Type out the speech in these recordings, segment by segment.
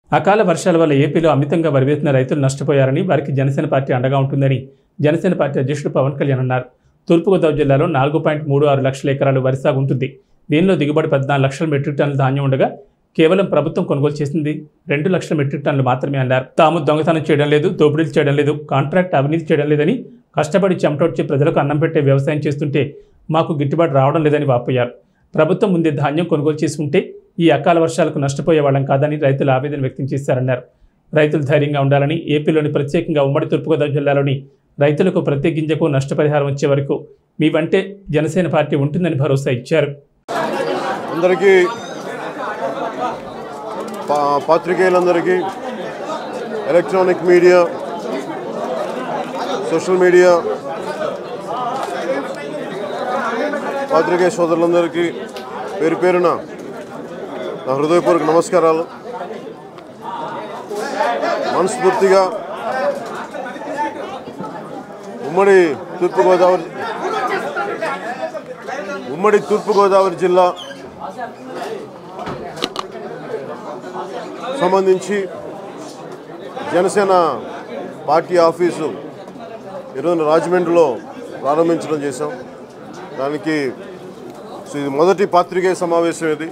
అకాల వర్షాల వల్ల ఏపీలో అమితంగా వరివేసిన రైతులు నష్టపోయారని వారికి జనసేన పార్టీ అండగా ఉంటుందని జనసేన పార్టీ అధ్యక్షుడు పవన్ కళ్యాణ్ అన్నారు తూర్పుగోదావరి జిల్లాలో నాలుగు పాయింట్ మూడు ఆరు లక్షల ఎకరాలు వరి సాగు ఉంటుంది దీనిలో దిగుబడి పద్నాలుగు లక్షల మెట్రిక్ టన్నుల ధాన్యం ఉండగా కేవలం ప్రభుత్వం కొనుగోలు చేసింది రెండు లక్షల మెట్రిక్ టన్నులు మాత్రమే అన్నారు తాము దొంగతనం చేయడం లేదు దోపిడీలు చేయడం లేదు కాంట్రాక్ట్ అవినీతి చేయడం లేదని కష్టపడి చెమటొచ్చి ప్రజలకు అన్నం పెట్టే వ్యవసాయం చేస్తుంటే మాకు గిట్టుబాటు రావడం లేదని వాపోయారు ప్రభుత్వం ముందే ధాన్యం కొనుగోలు చేసుకుంటే ఈ అకాల వర్షాలకు నష్టపోయే వాళ్ళం కాదని రైతులు ఆవేదన వ్యక్తం చేశారన్నారు రైతులు ధైర్యంగా ఉండాలని ఏపీలోని ప్రత్యేకంగా ఉమ్మడి తూర్పుగోదావరి జిల్లాలోని రైతులకు ప్రతి గింజకు నష్టపరిహారం వచ్చే వరకు మీ వంటే జనసేన పార్టీ ఉంటుందని భరోసా ఇచ్చారు అందరికీ పా- పాత్రికేయులందరికీ ఎలక్ట్రానిక్ మీడియా సోషల్ మీడియా పాత్రికేయ సోదరులందరికీ పేరు పేరున నా హృదయపూర్వక నమస్కారాలు మనస్ఫూర్తిగా ఉమ్మడి తూర్పుగోదావరి ఉమ్మడి తూర్పుగోదావరి జిల్లా సంబంధించి జనసేన పార్టీ ఆఫీసు ఈరోజు రాజమండ్రిలో ప్రారంభించడం చేశాం దానికి సో ఇది మొదటి పాత్రికేయ సమావేశం ఇది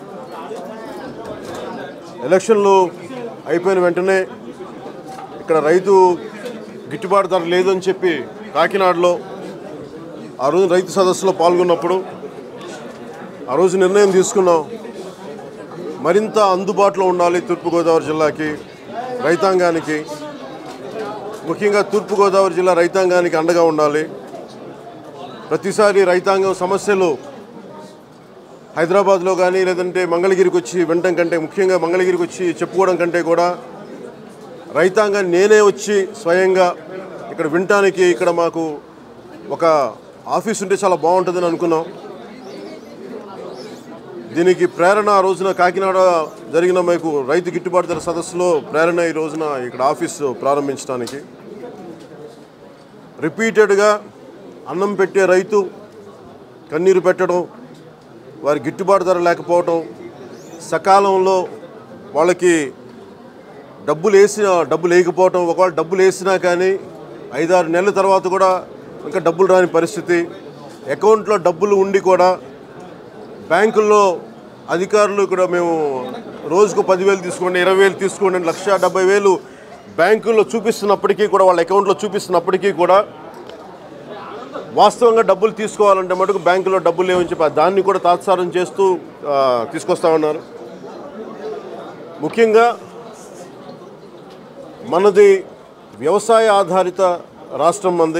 ఎలక్షన్లు అయిపోయిన వెంటనే ఇక్కడ రైతు గిట్టుబాటు ధర లేదని చెప్పి కాకినాడలో ఆ రోజు రైతు సదస్సులో పాల్గొన్నప్పుడు ఆ రోజు నిర్ణయం తీసుకున్నాం మరింత అందుబాటులో ఉండాలి తూర్పుగోదావరి జిల్లాకి రైతాంగానికి ముఖ్యంగా తూర్పుగోదావరి జిల్లా రైతాంగానికి అండగా ఉండాలి ప్రతిసారి రైతాంగం సమస్యలు హైదరాబాద్లో కానీ లేదంటే మంగళగిరికి వచ్చి వినటం కంటే ముఖ్యంగా మంగళగిరికి వచ్చి చెప్పుకోవడం కంటే కూడా రైతాంగాన్ని నేనే వచ్చి స్వయంగా ఇక్కడ వినటానికి ఇక్కడ మాకు ఒక ఆఫీస్ ఉంటే చాలా బాగుంటుందని అనుకున్నాం దీనికి ప్రేరణ ఆ రోజున కాకినాడ జరిగిన మీకు రైతు గిట్టుబాటు ధర సదస్సులో ప్రేరణ ఈ రోజున ఇక్కడ ఆఫీసు ప్రారంభించడానికి రిపీటెడ్గా అన్నం పెట్టే రైతు కన్నీరు పెట్టడం వారి గిట్టుబాటు ధర లేకపోవటం సకాలంలో వాళ్ళకి డబ్బులు వేసిన డబ్బులు వేయకపోవటం ఒకవేళ డబ్బులు వేసినా కానీ ఐదారు నెలల తర్వాత కూడా ఇంకా డబ్బులు రాని పరిస్థితి అకౌంట్లో డబ్బులు ఉండి కూడా బ్యాంకుల్లో అధికారులు ఇక్కడ మేము రోజుకు పదివేలు తీసుకోండి ఇరవై వేలు తీసుకోండి అని లక్ష డెబ్బై వేలు బ్యాంకుల్లో చూపిస్తున్నప్పటికీ కూడా వాళ్ళ అకౌంట్లో చూపిస్తున్నప్పటికీ కూడా వాస్తవంగా డబ్బులు తీసుకోవాలంటే మటుకు బ్యాంకులో డబ్బులు లేవని చెప్పి దాన్ని కూడా తాత్సారం చేస్తూ ఆ, తీసుకొస్తా ఉన్నారు ముఖ్యంగా మనది వ్యవసాయ ఆధారిత రాష్ట్రం మంది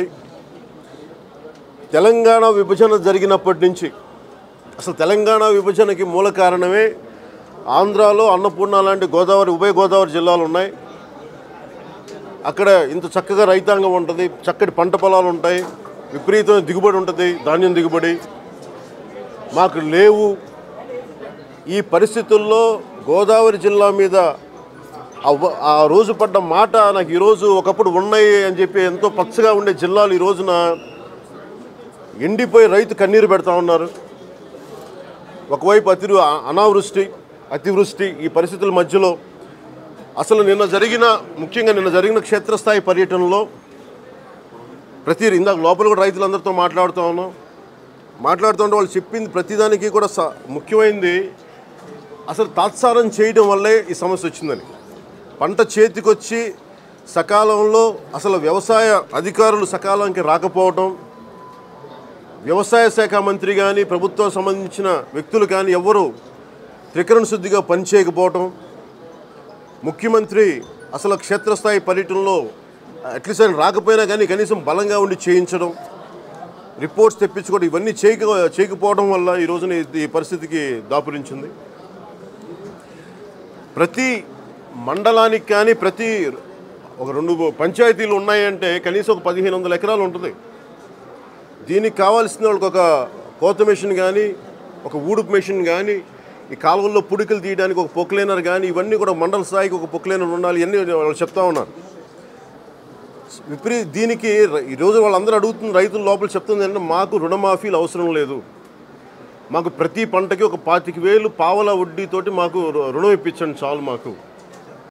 తెలంగాణ విభజన జరిగినప్పటి నుంచి అసలు తెలంగాణ విభజనకి మూల కారణమే ఆంధ్రాలో అన్నపూర్ణ లాంటి గోదావరి ఉభయ గోదావరి జిల్లాలు ఉన్నాయి అక్కడ ఇంత చక్కగా రైతాంగం ఉంటుంది చక్కటి పంట పొలాలు ఉంటాయి విపరీతమైన దిగుబడి ఉంటుంది ధాన్యం దిగుబడి మాకు లేవు ఈ పరిస్థితుల్లో గోదావరి జిల్లా మీద ఆ వ- ఆ రోజు పడ్డ మాట నాకు ఈరోజు ఒకప్పుడు ఉన్నాయి అని చెప్పి ఎంతో పచ్చగా ఉండే జిల్లాలు ఈ రోజున ఎండిపోయి రైతు కన్నీరు పెడతా ఉన్నారు ఒకవైపు అతి అనావృష్టి అతివృష్టి ఈ పరిస్థితుల మధ్యలో అసలు నిన్న జరిగిన ముఖ్యంగా నిన్న జరిగిన క్షేత్రస్థాయి పర్యటనలో ప్రతి ఇందాక లోపల కూడా రైతులందరితో మాట్లాడుతూ ఉన్నాం మాట్లాడుతుంటే వాళ్ళు చెప్పింది ప్రతిదానికి కూడా స- ముఖ్యమైనది అసలు తాత్సారం చేయడం వల్లే ఈ సమస్య వచ్చిందని పంట చేతికొచ్చి సకాలంలో అసలు వ్యవసాయ అధికారులు సకాలానికి రాకపోవడం వ్యవసాయ శాఖ మంత్రి కానీ ప్రభుత్వం సంబంధించిన వ్యక్తులు కానీ ఎవరు త్రికరణ శుద్ధిగా పనిచేయకపోవటం ముఖ్యమంత్రి అసలు క్షేత్రస్థాయి పర్యటనలో అట్లీస్ట్ ఆయన రాకపోయినా కానీ కనీసం బలంగా ఉండి చేయించడం రిపోర్ట్స్ తెప్పించుకోవడం ఇవన్నీ చేయక చేయకపోవడం వల్ల ఈ రోజున ఈ- ఈ పరిస్థితికి దాపురించింది ప్రతి మండలానికి కానీ ప్రతి ఒక రెండు పంచాయతీలు ఉన్నాయంటే కనీసం ఒక పదిహేను వందల ఎకరాలు ఉంటుంది దీనికి కావాల్సిన వాళ్ళకి ఒక కోత మెషిన్ కానీ ఒక ఊడుపు మెషిన్ కానీ ఈ కాలువల్లో పుడికలు తీయడానికి ఒక పొక్లైనర్ కానీ ఇవన్నీ కూడా మండల స్థాయికి ఒక పొక్లైనర్ ఉండాలి ఇవన్నీ వాళ్ళు చెప్తా ఉన్నారు విపరీ దీనికి ర- ఈరోజు వాళ్ళందరూ అడుగుతున్న రైతుల లోపల చెప్తుంది అంటే మాకు రుణమాఫీలు అవసరం లేదు మాకు ప్రతి పంటకి ఒక పాతిక వేలు పావల వడ్డీతోటి మాకు రు- రుణం ఇప్పించండి చాలు మాకు